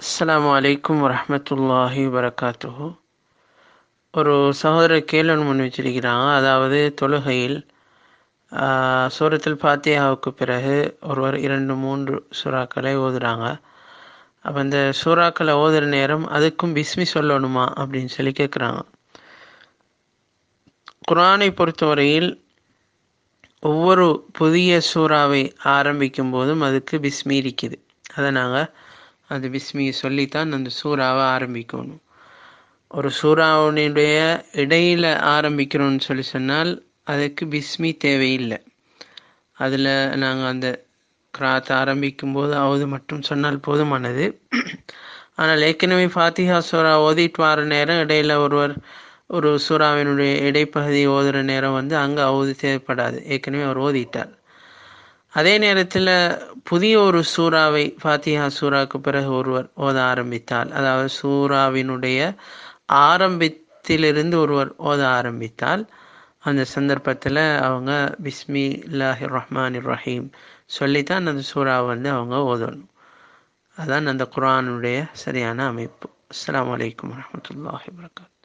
அஸ்ஸலாமு அலைக்கும் வரஹ்மத்துல்லாஹி வரகாத்துஹு ஒரு சகோதரர் கேள்வி முன் வச்சிருக்கிறாங்க அதாவது தொழுகையில் ஆஹ், சூரத்துல் ஃபாத்தியாவுக்கு பிறகு ஒருவர் இரண்டு மூன்று சூறாக்களை ஓதுறாங்க அப்போ அந்த சூறாக்களை ஓதுற நேரம் அதுக்கும் பிஸ்மி சொல்லணுமா அப்படின்னு சொல்லி கேட்குறாங்க குர்ஆனை பொறுத்தவரையில் ஒவ்வொரு புதிய சூறாவை ஆரம்பிக்கும் போதும் அதுக்கு பிஸ்மி இருக்குது அதை நாங்கள் அந்த பிஸ்மியை சொல்லித்தான் அந்த சூறாவை ஆரம்பிக்கணும் ஒரு சூறாவுடைய இடையில ஆரம்பிக்கிறோம்னு சொல்லி சொன்னால் அதுக்கு பிஸ்மி தேவையில்லை அதில் நாங்கள் அந்த கிராத் ஆரம்பிக்கும் போது அவது மட்டும் சொன்னால் போதுமானது ஆனால் ஏற்கனவே ஃபாத்திஹா சூறா ஓதிட்டு வர நேரம் இடையில ஒருவர் ஒரு சூறாவினுடைய இடைப்பகுதி ஓதுற நேரம் வந்து அங்கே அவுது தேவைப்படாது ஏற்கனவே அவர் ஓதிட்டார் அதே நேரத்தில் புதிய ஒரு சூறாவை ஃபாத்திஹா சூறாவுக்கு பிறகு ஒருவர் ஓத ஆரம்பித்தால் அதாவது சூறாவினுடைய ஆரம்பத்திலிருந்து ஒருவர் ஓத ஆரம்பித்தால் அந்த சந்தர்ப்பத்தில் அவங்க பிஸ்மி இல்லாஹி ரஹ்மான் ரஹீம் சொல்லித்தான் அந்த சூறாவை வந்து அவங்க ஓதணும் அதான் அந்த குர்ஆனுடைய சரியான அமைப்பு அஸ்ஸலாமு அலைக்கும் வரஹ்மத்துல்லாஹி வபரகாத்துஹு